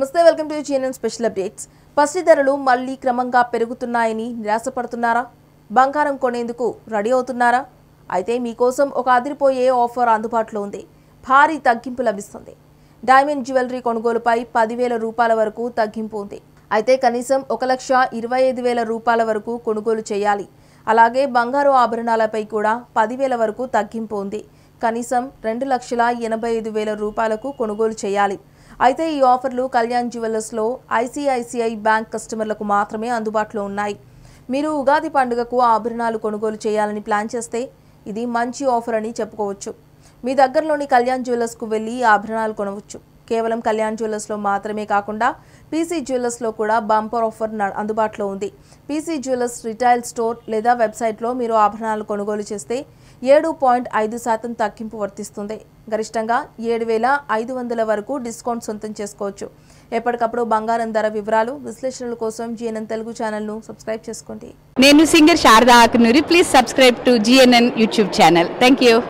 నమస్తే welcome to GNN special updates పసిడి ధరలు మళ్లీ క్రమంగా పెరుగుతున్నాయని నిరాశపడుతున్నారా బంగారం కొనేందుకు రెడీ అవుతున్నారా అయితే మీకోసం ఒక అదిరిపోయే ఆఫర్ అందుబాటులో ఉంది భారీ తగ్గింపు లభిస్తుంది డైమండ్ జ్యువెలరీ కొనుగోలుపై పదివేల రూపాయల వరకు తగ్గింపు ఉంది అయితే కనీసం ఒక లక్ష ఇరవై ఐదు వేల రూపాయల వరకు కొనుగోలు చేయాలి అలాగే బంగారు ఆభరణాలపై కూడా పదివేల వరకు తగ్గింపు ఉంది కనీసం రెండు లక్షల ఎనభై ఐదు వేల రూపాయలకు కొనుగోలు చేయాలి అయితే ఈ ఆఫర్లు కళ్యాణ్ జ్యువెలర్స్లో ఐసిఐసిఐ బ్యాంక్ కస్టమర్లకు మాత్రమే అందుబాటులో ఉన్నాయి మీరు ఉగాది పండుగకు ఆభరణాలు కొనుగోలు చేయాలని ప్లాన్ చేస్తే ఇది మంచి ఆఫర్ అని చెప్పుకోవచ్చు మీ దగ్గరలోని కళ్యాణ్ జ్యువెలర్స్కు వెళ్ళి ఆభరణాలు కొనవచ్చు కేవలం కళ్యాణ్ జ్యువెలర్స్లో మాత్రమే కాకుండా పీసీ జ్యువెలర్స్లో కూడా బంపర్ ఆఫర్ న- అందుబాటులో ఉంది పీసీ జ్యువెలర్స్ రిటైల్ స్టోర్ లేదా వెబ్సైట్లో మీరు ఆభరణాలు కొనుగోలు చేస్తే ఏడు పాయింట్ ఐదు శాతం తగ్గింపు వర్తిస్తుంది గరిష్టంగా ఏడు వేల ఐదు వందల వరకు డిస్కౌంట్ సొంతం చేసుకోవచ్చు ఎప్పటికప్పుడు బంగారం ధర వివరాలు విశ్లేషణల కోసం జిఎన్ఎన్ తెలుగు ఛానల్ను సబ్స్క్రైబ్ చేసుకోండి నేను singer Sharada Akunuri please subscribe to GNN YouTube channel thank you